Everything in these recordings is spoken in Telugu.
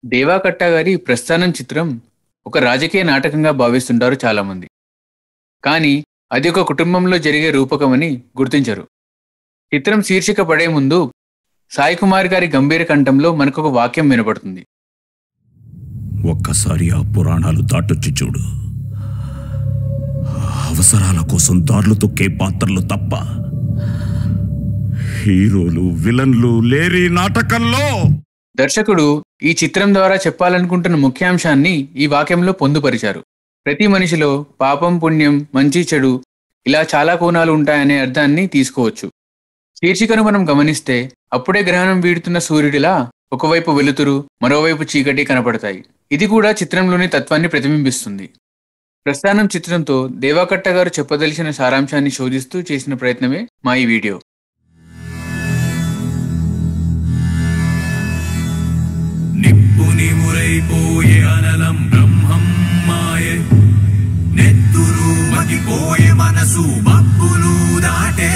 దేవాకట్ట గారి ప్రస్థానం చిత్రం ఒక రాజకీయ నాటకంగా భావిస్తుంటారు చాలామంది కానీ అది ఒక కుటుంబంలో జరిగే రూపకమని గుర్తించరు చిత్రం శీర్షిక పడే ముందు సాయి కుమార్ గారి గంభీర కంఠంలో మనకొక వాక్యం వినపడుతుంది ఒక్కసారి ఆ పురాణాలు దాటొచ్చి చూడు అవసరాల కోసం దారులు తొక్కే పాత్రలు తప్ప హీరోలు విలన్లు లేరి నాటకంలో దర్శకుడు ఈ చిత్రం ద్వారా చెప్పాలనుకుంటున్న ముఖ్యాంశాన్ని ఈ వాక్యంలో పొందుపరిచారు ప్రతి మనిషిలో పాపం పుణ్యం మంచి చెడు ఇలా చాలా కోణాలు ఉంటాయనే అర్థాన్ని తీసుకోవచ్చు శీర్షికను మనం గమనిస్తే అప్పుడే గ్రహణం వీడుతున్న సూర్యుడిలా ఒకవైపు వెలుతురు మరోవైపు చీకటి కనపడతాయి ఇది కూడా చిత్రంలోని తత్వాన్ని ప్రతిబింబిస్తుంది ప్రస్థానం చిత్రంతో దేవాకట్ట గారు చెప్పదలిచిన సారాంశాన్ని శోధిస్తూ చేసిన ప్రయత్నమే మా ఈ వీడియో నిప్పుని మురైపోయే అనలం బ్రహ్మం మాయే నెత్తురు మగిపోయే మనసు మబ్బులు దాటే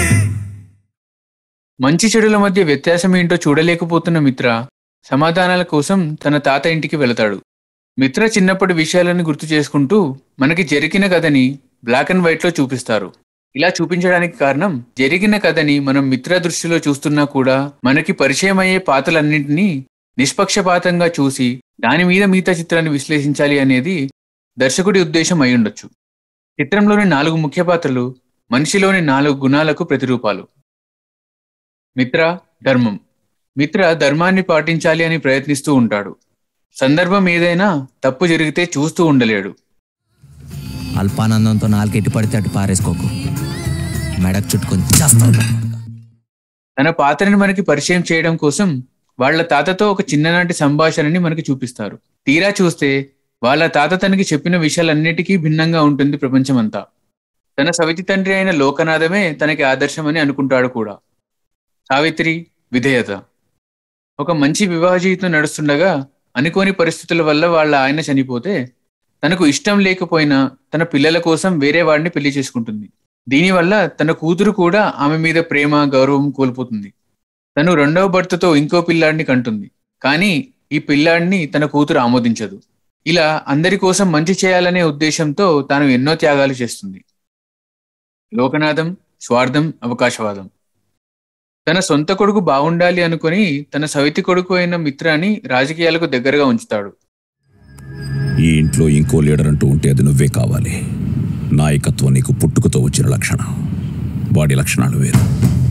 మంచి చెడుల మధ్య వ్యత్యాసం ఏంటో చూడలేకపోతున్న మిత్ర సమాధానాల కోసం తన తాత ఇంటికి వెళతాడు మిత్ర చిన్నప్పటి విషయాలను గుర్తు చేసుకుంటూ మనకి జరిగిన కథని బ్లాక్ అండ్ వైట్ లో చూపిస్తారు ఇలా చూపించడానికి కారణం జరిగిన కథని మనం మిత్ర దృష్టిలో చూస్తున్నా కూడా మనకి పరిచయం అయ్యే పాత్రలన్నింటినీ నిష్పక్షపాతంగా చూసి దాని మీద మిగతా చిత్రాన్ని విశ్లేషించాలి అనేది దర్శకుడి ఉద్దేశం అయి ఉండొచ్చు చిత్రంలోని నాలుగు ముఖ్య పాత్రలు మనిషిలోని నాలుగు గుణాలకు ప్రతిరూపాలు మిత్ర ధర్మం మిత్ర ధర్మాన్ని పాటించాలి అని ప్రయత్నిస్తూ ఉంటాడు సందర్భం ఏదైనా తప్పు జరిగితే చూస్తూ ఉండలేడు అల్పానందంతో నాలుగు ఎట్టి పడితే అటు పారేసుకోకు మెడకు చుట్టుకొని చేస్తావు తన పాత్రని మనకి పరిచయం చేయడం కోసం వాళ్ళ తాతతో ఒక చిన్ననాటి సంభాషణని మనకి చూపిస్తారు తీరా చూస్తే వాళ్ళ తాత తనకి చెప్పిన విషయాలన్నిటికీ భిన్నంగా ఉంటుంది ప్రపంచమంతా తన సవితి తండ్రి అయిన లోకనాథమే తనకి ఆదర్శమని అనుకుంటాడు కూడా సావిత్రి విధేయత ఒక మంచి వివాహ జీవితం నడుస్తుండగా అనుకోని పరిస్థితుల వల్ల వాళ్ళ ఆయన చనిపోతే తనకు ఇష్టం లేకపోయినా తన పిల్లల కోసం వేరే వాడిని పెళ్లి చేసుకుంటుంది దీనివల్ల తన కూతురు కూడా ఆమె మీద ప్రేమ గౌరవం కోల్పోతుంది తను రెండవ భర్తతో ఇంకో పిల్లాడిని కంటుంది కానీ ఈ పిల్లాడిని తన కూతురు ఆమోదించదు ఇలా అందరి కోసం మంచి చేయాలనే ఉద్దేశంతో తాను ఎన్నో త్యాగాలు చేస్తుంది లోకనాథం స్వార్థం అవకాశవాదం తన సొంత కొడుకు బాగుండాలి అనుకుని తన సవితి కొడుకు అయిన మిత్రాన్ని రాజకీయాలకు దగ్గరగా ఉంచుతాడు ఈ ఇంట్లో ఇంకో లీడర్ అంటూ ఉంటే అది నువ్వే కావాలి నాయకత్వం నీకు పుట్టుకతో వచ్చిన లక్షణం వాడి లక్షణాలు వేరు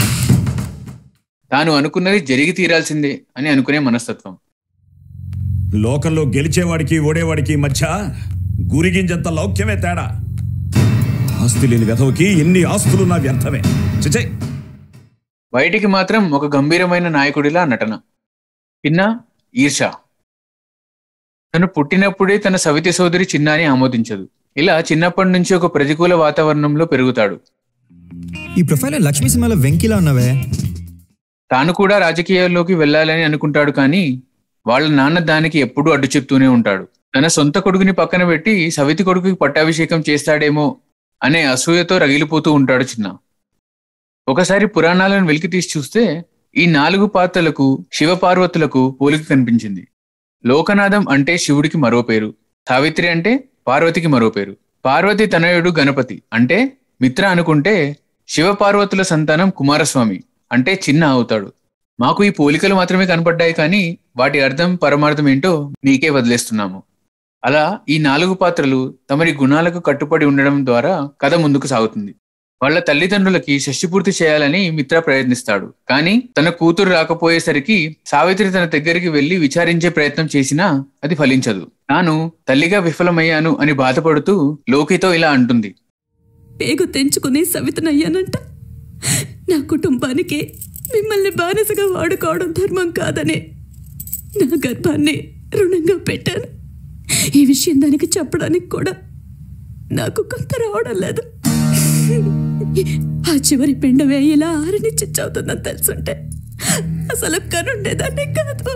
తాను అనుకున్నది జరిగి తీరాల్సిందే అని అనుకునే మనస్తత్వం లోకంలో గెలిచేవాడికి ఓడేవాడికి మధ్య గురిగింజంత లౌక్యమే తేడా ఆస్తి లేని వెధవకి ఎన్ని ఆస్తులున్నా వ్యర్థమే చిచే బయటికి మాత్రం ఒక గంభీరమైన నాయకుడిలా నటన చిన్న ఈర్ష తను పుట్టినప్పుడే తన సవితి సోదరి చిన్నాని ఆమోదించదు ఇలా చిన్నప్పటి నుంచి ఒక ప్రతికూల వాతావరణంలో పెరుగుతాడు ఈ ప్రొఫైల్ లక్ష్మీ సినిమాలో వెంకిలా ఉన్నవే తాను కూడా రాజకీయాల్లోకి వెళ్ళాలని అనుకుంటాడు కానీ వాళ్ళ నాన్న దానికి ఎప్పుడూ అడ్డు చెప్తూనే ఉంటాడు తన సొంత కొడుకుని పక్కన పెట్టి సవితి కొడుకుకి పట్టాభిషేకం చేస్తాడేమో అనే అసూయతో రగిలిపోతూ ఉంటాడు చిన్న ఒకసారి పురాణాలను వెలికి తీసి చూస్తే ఈ నాలుగు పాత్రలకు శివపార్వతులకు పోలిక కనిపించింది లోకనాథం అంటే శివుడికి మరో పేరు సావిత్రి అంటే పార్వతికి మరో పేరు పార్వతి తనయుడు గణపతి అంటే మిత్ర అనుకుంటే శివపార్వతుల సంతానం కుమారస్వామి అంటే చిన్న అవుతాడు మాకు ఈ పోలికలు మాత్రమే కనపడ్డాయి కానీ వాటి అర్థం పరమార్థం ఏంటో నీకే వదిలేస్తున్నాము అలా ఈ నాలుగు పాత్రలు తమరి గుణాలకు కట్టుబడి ఉండడం ద్వారా కథ ముందుకు సాగుతుంది వాళ్ళ తల్లిదండ్రులకి షష్టిపూర్తి చేయాలని మిత్ర ప్రయత్నిస్తాడు కానీ తన కూతురు రాకపోయేసరికి సావిత్రి తన దగ్గరికి వెళ్లి విచారించే ప్రయత్నం చేసినా అది ఫలించదు తాను తల్లిగా విఫలమయ్యాను అని బాధపడుతూ లోకితో ఇలా అంటుంది పేగు తెంచుకుని సవితనయ్యానంట నా కుటుంబానికి మిమ్మల్ని బానిసగా వాడుకోవడం ధర్మం కాదని నా గర్భాన్ని రుణంగా పెట్టాను ఈ విషయం దానికి చెప్పడానికి కూడా నాకు కొంత రావడం లేదు ఆ చివరి పిండ వేయిలా ఆరని చిచ్చవుతుందని తెలుసుంటే అసలు కనుండేదాన్ని కాదు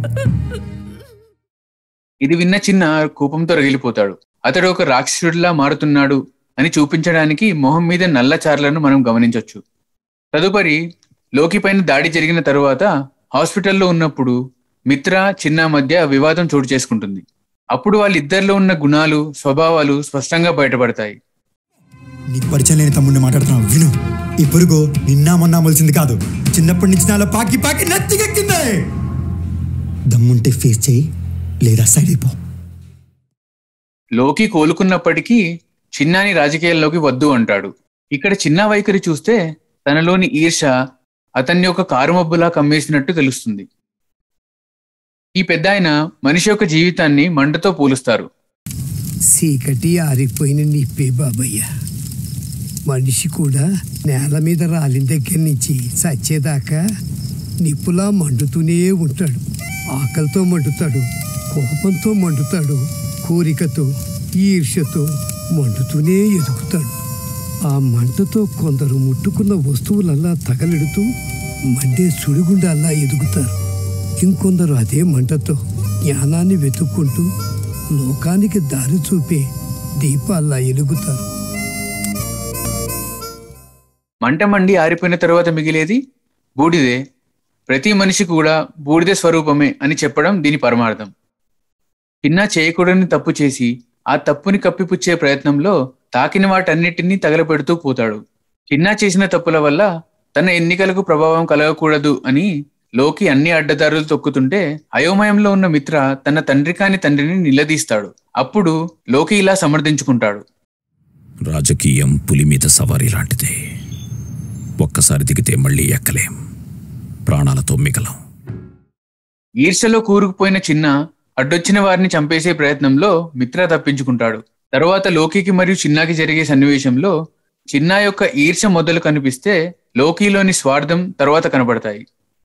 ఇది విన్న చిన్న కోపంతో రగిలిపోతాడు అతడు ఒక రాక్షసుడిలా మారుతున్నాడు అని చూపించడానికి మొహం మీద నల్ల చారలను మనం గమనించవచ్చు తదుపరి లోకి పైన దాడి జరిగిన తరువాత హాస్పిటల్లో ఉన్నప్పుడు మిత్ర చిన్న మధ్య వివాదం చోటు చేసుకుంటుంది అప్పుడు వాళ్ళిద్దరిలో ఉన్న గుణాలు స్వభావాలు స్పష్టంగా బయటపడతాయి నీకు పరిచయం లేని తమ్ముడిని మాట్లాడుతున్నావు విను ఈ పురుగు నిన్న మొన్న మొలిసింది కాదు చిన్నప్పటి నుంచి నాలో పాకి పాకి నెత్తికెక్కిందే దమ్ముంటే ఫేస్ చేయి లేదా సైడ్ అయిపో లోకి కోలుకున్నప్పటికీ చిన్నాని రాజకీయాల్లోకి వద్దు అంటాడు ఇక్కడ చిన్న వైఖరి చూస్తే తనలోని ఈర్ష అతన్ని ఒక కారుమబ్బులా కమ్మేసినట్టు తెలుస్తుంది ఈ పెద్ద ఆయన మనిషి యొక్క జీవితాన్ని మంటతో పోలుస్తారు చీకటి ఆరిపోయిన నిప్పే బాబయ్య మనిషి కూడా నేల మీద రాలిన దగ్గర నుంచి చచ్చేదాకా నిప్పులా మండుతూనే ఉంటాడు ఆకలితో మండుతాడు కోపంతో మండుతాడు కోరికతో ఈర్ష్యతో మండుతూనే ఎదుగుతాడు ఆ మంటతో కొందరు ముట్టుకున్న వస్తువులల్లా తగలెడుతూ మండే సుడిగుండాల్లా ఎదుగుతారు ఇంకొందరు అదే మంటతో జ్ఞానాన్ని వెతుక్కుంటూ లోకానికి దారి చూపే దీపాల్లా ఎలుగుతారు మంట మండి ఆరిపోయిన తరువాత మిగిలేది బూడిదే ప్రతి మనిషి కూడా బూడిదే స్వరూపమే అని చెప్పడం దీని పరమార్థం చిన్న చేయకూడని తప్పు చేసి ఆ తప్పుని కప్పిపుచ్చే ప్రయత్నంలో తాకిన వాటన్నిటినీ తగలపెడుతూ పోతాడు చిన్న చేసిన తప్పుల వల్ల తన ఎన్నికలకు ప్రభావం కలగకూడదు అని లోకి అన్ని అడ్డదారులు తొక్కుతుంటే అయోమయంలో ఉన్న మిత్ర తన తండ్రి కాని తండ్రిని నిలదీస్తాడు అప్పుడు లోకి ఇలా సమర్థించుకుంటాడు రాజకీయం పులి మీద సవారీ లాంటిదే ఒక్కసారి దిగితే మళ్ళీ ఎక్కలేం ప్రాణాలతో మిగలం ఈర్ష్యలో కూరుకుపోయిన చిన్న అడ్డొచ్చిన వారిని చంపేసే ప్రయత్నంలో మిత్ర తప్పించుకుంటాడు తరువాత లోకికి మరియు చిన్నాకి జరిగే సన్నివేశంలో చిన్న యొక్క ఈర్ష్య మొదలు కనిపిస్తే లోకిలోని స్వార్థం తరువాత కనబడతాయి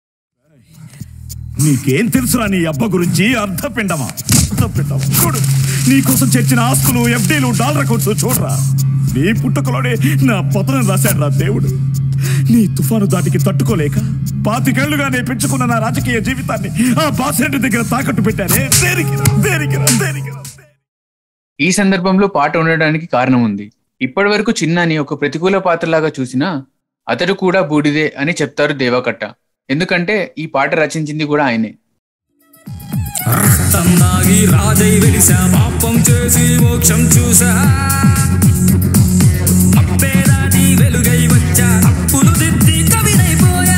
నీకేం తెలుసురా నీ అబ్బ గురించి అర్ధపిండమా అర్ధపిండమా చూడు నీకోసం చర్చిన ఆస్తులు ఎఫ్డీలు డాలర్ అకౌంట్స్ చూడరా నీ పుట్టుకలోనే నా పతనం రాశాడు రా దేవుడు నీ తుఫాను దాటికి తట్టుకోలేక పాతికేళ్లుగా నేను పెంచుకున్న నా రాజకీయ జీవితాన్ని ఆ బాసెంట్ దగ్గర తాకట్టు పెట్టానే దేనికిరా దేనికిరా దేనికిరా ఈ సందర్భంలో పాట ఉండడానికి కారణం ఉంది ఇప్పటి వరకు చిన్నాని ఒక ప్రతికూల పాత్రలాగా చూసినా అతడు కూడా బూడిదే అని చెప్తారు దేవకట్ట ఎందుకంటే ఈ పాట రచించింది కూడా ఆయనే తన్నాగి రాజై వెలిసా పాపం చేసి మోక్షం చూసా అప్పే దాటి వెలుగై వచ్చా అప్పులు దిద్ది కవినైపోయా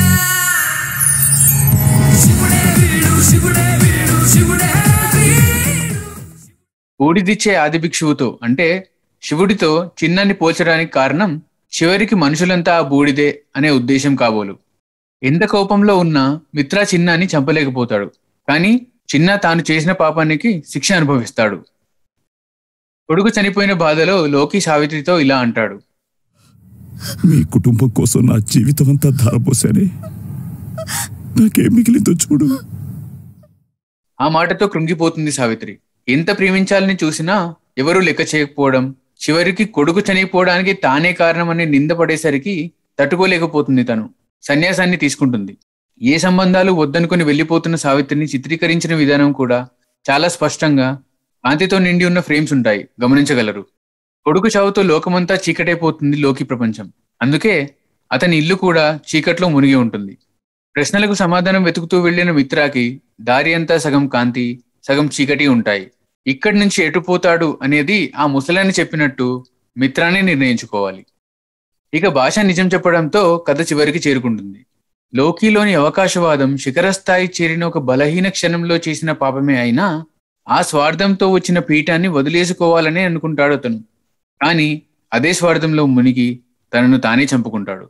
శివుడే వీడు శివుడే వీడు శివుడే వీడు బూడిదిచ్చే ఆది భిక్షువుతో అంటే శివుడితో చిన్నాన్ని పోల్చడానికి కారణం చివరికి మనుషులంతా ఆ బూడిదే అనే ఉద్దేశం కాబోలు ఎంత కోపంలో ఉన్నా మిత్ర చిన్నాని చంపలేకపోతాడు కానీ చిన్న తాను చేసిన పాపానికి శిక్ష అనుభవిస్తాడు కొడుకు చనిపోయిన బాధలో లోకి సావిత్రితో ఇలా అంటాడు మీ కుటుంబం కోసం నా జీవితం అంతా ధారపోసానే నాకేం మిగిలిందో చూడు ఆ మాటతో కృంగిపోతుంది సావిత్రి ఎంత ప్రేమించాలని చూసినా ఎవరూ లెక్క చేయకపోవడం చివరికి కొడుకు చనిపోవడానికి తానే కారణమని నిందపడేసరికి తట్టుకోలేకపోతుంది తను సన్యాసాన్ని తీసుకుంటుంది ఏ సంబంధాలు వద్దనుకుని వెళ్ళిపోతున్న సావిత్రిని చిత్రీకరించిన విధానం కూడా చాలా స్పష్టంగా కాంతితో నిండి ఉన్న ఫ్రేమ్స్ ఉంటాయి గమనించగలరు కొడుకు చావుతో లోకమంతా చీకటైపోతుంది లోకి ప్రపంచం అందుకే అతని ఇల్లు కూడా చీకట్లో మునిగి ఉంటుంది ప్రశ్నలకు సమాధానం వెతుకుతూ వెళ్లిన మిత్రాకి దారి అంతా సగం కాంతి సగం చీకటి ఉంటాయి ఇక్కడి నుంచి ఎటుపోతాడు అనేది ఆ ముసలాన్ని చెప్పినట్టు మిత్రాన్ని నిర్ణయించుకోవాలి ఇక భాష నిజం చెప్పడంతో కథ చివరికి చేరుకుంటుంది లోకిలోని అవకాశవాదం శిఖరస్థాయి చేరిన ఒక బలహీన క్షణంలో చేసిన పాపమే అయినా ఆ స్వార్థంతో వచ్చిన పీఠాన్ని వదిలేసుకోవాలని అనుకుంటాడు అతను కానీ అదే స్వార్థంలో మునిగి తనను తానే చంపుకుంటాడు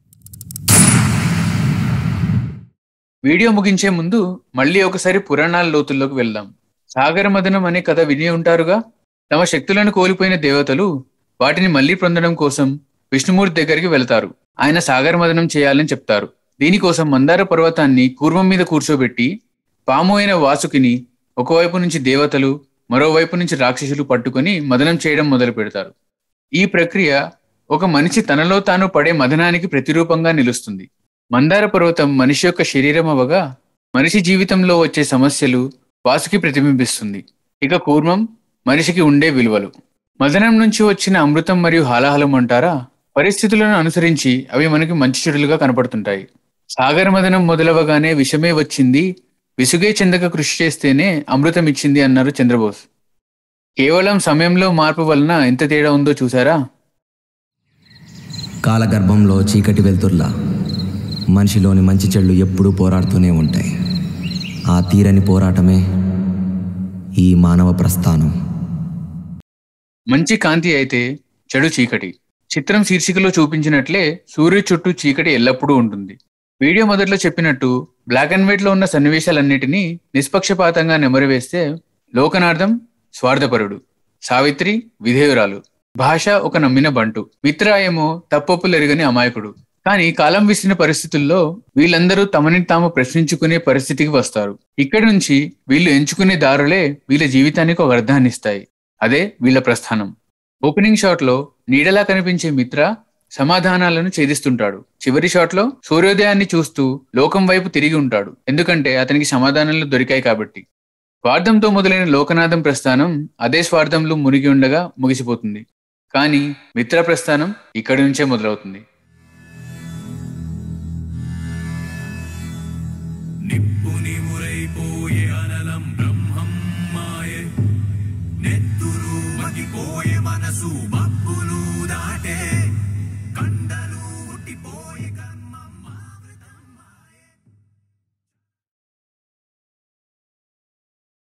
వీడియో ముగించే ముందు మళ్ళీ ఒకసారి పురాణాల లోతుల్లోకి వెళ్దాం సాగర మదనం అనే కథ విని ఉంటారుగా తమ శక్తులను కోల్పోయిన దేవతలు వాటిని మళ్ళీ పొందడం కోసం విష్ణుమూర్తి దగ్గరికి వెళ్తారు ఆయన సాగర మదనం చేయాలని చెప్తారు దీనికోసం మందార పర్వతాన్ని కూర్మం మీద కూర్చోబెట్టి పాము అయిన వాసుకిని ఒకవైపు నుంచి దేవతలు మరోవైపు నుంచి రాక్షసులు పట్టుకొని మదనం చేయడం మొదలు పెడతారు ఈ ప్రక్రియ ఒక మనిషి తనలో తాను పడే మదనానికి ప్రతిరూపంగా నిలుస్తుంది మందార పర్వతం మనిషి యొక్క శరీరం అవగా మనిషి జీవితంలో వచ్చే సమస్యలు వాసుకి ప్రతిబింబిస్తుంది ఇక కూర్మం మనిషికి ఉండే విలువలు మదనం నుంచి వచ్చిన అమృతం మరియు హాలాహలం అంటారా పరిస్థితులను అనుసరించి అవి మనకి మంచి చెడులుగా కనపడుతుంటాయి సాగర మదనం మొదలవగానే విషమే వచ్చింది విసుగే చెందక కృషి చేస్తేనే అమృతం ఇచ్చింది అన్నారు చంద్రబోస్ కేవలం సమయంలో మార్పు వలన ఎంత తేడా ఉందో చూసారా కాలగర్భంలో చీకటి వెలుతుర్లా మనిషిలోని మంచి చెళ్ళు ఎప్పుడూ పోరాడుతూనే ఉంటాయి ఆ తీరని పోరాటమే ఈ మానవ ప్రస్థానం మంచి కాంతి అయితే చెడు చీకటి చిత్రం శీర్షికలో చూపించినట్లే సూర్యుడి చుట్టూ చీకటి ఎల్లప్పుడూ ఉంటుంది వీడియో మొదట్లో చెప్పినట్టు బ్లాక్ అండ్ వైట్ లో ఉన్న సన్నివేశాలన్నిటినీ నిష్పక్షపాతంగా నెమరివేస్తే లోకనార్థం స్వార్థపరుడు సావిత్రి విధేయురాలు భాష ఒక నమ్మిన బంటు మిత్ర ఏమో తప్పొప్పులెరుగని అమాయకుడు కానీ కాలం విసిన పరిస్థితుల్లో వీళ్ళందరూ తమని తాము ప్రశ్నించుకునే పరిస్థితికి వస్తారు ఇక్కడి నుంచి వీళ్ళు ఎంచుకునే దారులే వీళ్ళ జీవితానికి ఒక అర్థాన్ని ఇస్తాయి అదే వీళ్ళ ప్రస్థానం ఓపెనింగ్ షాట్ లో నీడలా కనిపించే మిత్ర సమాధానాలను ఛేదిస్తుంటాడు చివరి షాట్ లో సూర్యోదయాన్ని చూస్తూ లోకం వైపు తిరిగి ఉంటాడు ఎందుకంటే అతనికి సమాధానాలు దొరికాయి కాబట్టి స్వార్థంతో మొదలైన లోకనాథం ప్రస్థానం అదే స్వార్థంలో మునిగి ఉండగా ముగిసిపోతుంది కానీ మిత్ర ప్రస్థానం ఇక్కడి నుంచే మొదలవుతుంది